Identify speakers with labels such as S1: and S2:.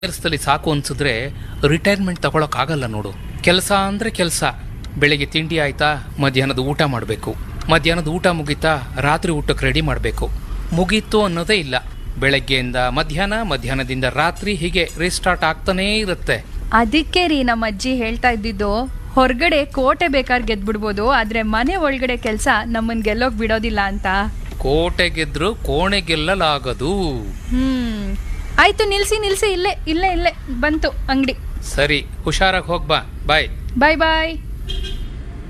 S1: ಕೆಲಸದಲ್ಲಿ ಸಾಕು ಅನ್ಸಿದ್ರೆ ರಿಟೈರ್ಮೆಂಟ್ ತಗೊಳಕ್ಕಾಗಲ್ಲ ನೋಡು ಕೆಲಸ ಅಂದ್ರೆ ಕೆಲಸ ಬೆಳಿಗ್ಗೆ ತಿಂಡಿ ಆಯ್ತಾ ಮಧ್ಯಾಹ್ನದ ಊಟ ಮಾಡಬೇಕು ಮಧ್ಯಾಹ್ನದ ಊಟ ಮುಗೀತಾ ರಾತ್ರಿ ಊಟಕ್ಕೆ ರೆಡಿ ಮಾಡಬೇಕು ಮುಗೀತು ಅನ್ನೋದೇ ಇಲ್ಲ ಬೆಳಗ್ಗೆಯಿಂದ ಮಧ್ಯಾಹ್ನ ಮಧ್ಯಾಹ್ನದಿಂದ ರಾತ್ರಿ ಹೀಗೆ ರೀಸ್ಟಾರ್ಟ್ ಆಗ್ತಾನೇ ಇರುತ್ತೆ
S2: ಅದಕ್ಕೆ ರೀ ನಮ್ಮ ಅಜ್ಜಿ ಹೇಳ್ತಾ ಇದ್ದಿದ್ದು ಹೊರಗಡೆ ಕೋಟೆ ಬೇಕಾದ್ರೆ ಗೆದ್ಬಿಡ್ಬೋದು ಆದ್ರೆ ಮನೆ ಒಳಗಡೆ ಕೆಲಸ ನಮ್ಮನ್ ಗೆಲ್ಲೋಕ್ ಬಿಡೋದಿಲ್ಲ ಅಂತ
S1: ಕೋಟೆ ಗೆದ್ರು ಕೋಣೆ ಗೆಲ್ಲಲಾಗದು
S2: ಹ್ಮ್ ಆಯ್ತು ನಿಲ್ಸಿ ನಿಲ್ಸಿ ಇಲ್ಲೇ ಇಲ್ಲೇ ಇಲ್ಲೇ ಬಂತು ಅಂಗಡಿ
S1: ಸರಿ ಹುಷಾರಾಗಿ ಹೋಗ್ಬಾ ಬಾಯ್
S2: ಬಾಯ್ ಬಾಯ್